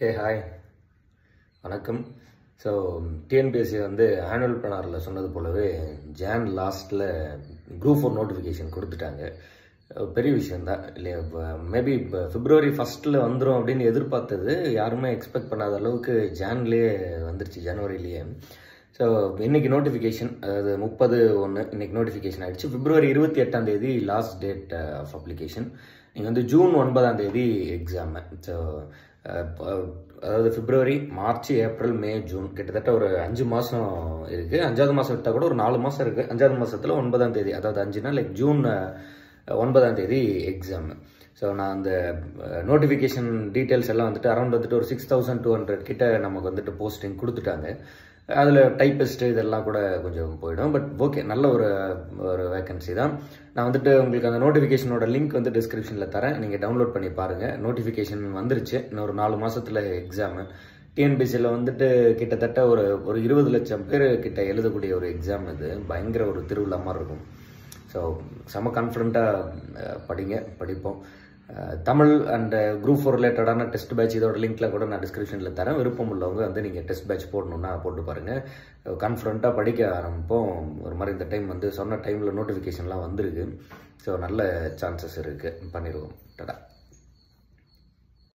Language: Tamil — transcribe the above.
ஹே ஹாய் வணக்கம் ஸோ டிஎன்பிஎஸ்சி வந்து ஆனுவல் பிளானரில் சொன்னது போலவே ஜான் லாஸ்ட்டில் குரூப் ஃபோர் நோட்டிஃபிகேஷன் கொடுத்துட்டாங்க அஹ் பெரிய விஷயந்தான் இல்லையா இப்போ மேபி இப்போ பிப்ரவரி ஃபஸ்ட்டில் வந்துடும் அப்படின்னு எதிர்பார்த்தது யாருமே எக்ஸ்பெக்ட் பண்ணாத அளவுக்கு ஜான்லேயே வந்துருச்சு ஜனவரிலேயே ஸோ இன்னைக்கு நோட்டிஃபிகேஷன் அதாவது முப்பது ஒன்று இன்னைக்கு நோட்டிஃபிகேஷன் ஆயிடுச்சு பிப்ரவரி இருபத்தி எட்டாம் தேதி லாஸ்ட் டேட் ஆஃப் அப்ளிகேஷன் நீங்கள் வந்து ஜூன் ஒன்பதாம் தேதி எக்ஸாமு ஸோ அதாவது பிப்ரவரி மார்ச் ஏப்ரல் மே ஜூன் கிட்டத்தட்ட ஒரு அஞ்சு மாதம் இருக்குது அஞ்சாவது மாதம் விட்டால் கூட ஒரு நாலு மாதம் இருக்குது அஞ்சாவது மாதத்தில் ஒன்பதாம் தேதி அதாவது அஞ்சுனா லைக் ஜூன் அஹ், ஒன்பதாம் தேதி எக்ஸாமு ஸோ நான் அந்த நோட்டிஃபிகேஷன் டீட்டெயில்ஸ் எல்லாம் வந்துட்டு அரௌண்ட் வந்துட்டு ஒரு சிக்ஸ் தௌசண்ட் டூ ஹண்ட்ரட் கிட்ட நமக்கு வந்துட்டு போஸ்டிங் கொடுத்துட்டாங்க அதில் டைப்பிஸ்ட் இதெல்லாம் கூட கொஞ்சம் போயிடும் பட் ஓகே நல்ல ஒரு ஒரு வேகன்சி தான் நான் வந்துட்டு உங்களுக்கு அந்த நோட்டிஃபிகேஷனோட லிங்க் வந்து டிஸ்கிரிப்ஷனில் தரேன் நீங்கள் டவுன்லோட் பண்ணி பாருங்கள் நோட்டிஃபிகேஷன் வந்துருச்சு இன்னும் ஒரு நாலு மாதத்தில் எக்ஸாமு டிஎன்பிசியில் வந்துட்டு கிட்டத்தட்ட ஒரு ஒரு இருபது லட்சம் பேர் கிட்ட எழுதக்கூடிய ஒரு எக்ஸாம் இது பயங்கர ஒரு திருவிழா மாதிரி இருக்கும் ஸோ செம கான்ஃபிடண்ட்டாக படிங்க படிப்போம் அஹ், தமிழ் அண்ட் குரூப் ஃபோர் ரிலேட்டடான டெஸ்ட் பேட்ச் இதோட லிங்க்ல கூட நான் டிஸ்கிரிப்ஷனில் தரேன் விருப்பம் உள்ளவங்க வந்து நீங்கள் டெஸ்ட் பேட்ச் போடணுன்னா போட்டு பாருங்கள் கான்ஃபிடண்ட்டாக படிக்க ஆரம்பிப்போம் ஒரு மாதிரி இந்த டைம் வந்து சொன்ன டைமில் நோட்டிஃபிகேஷன்லாம் வந்திருக்கு ஸோ நல்ல சான்சஸ் இருக்குது பண்ணிடுவோம் டடா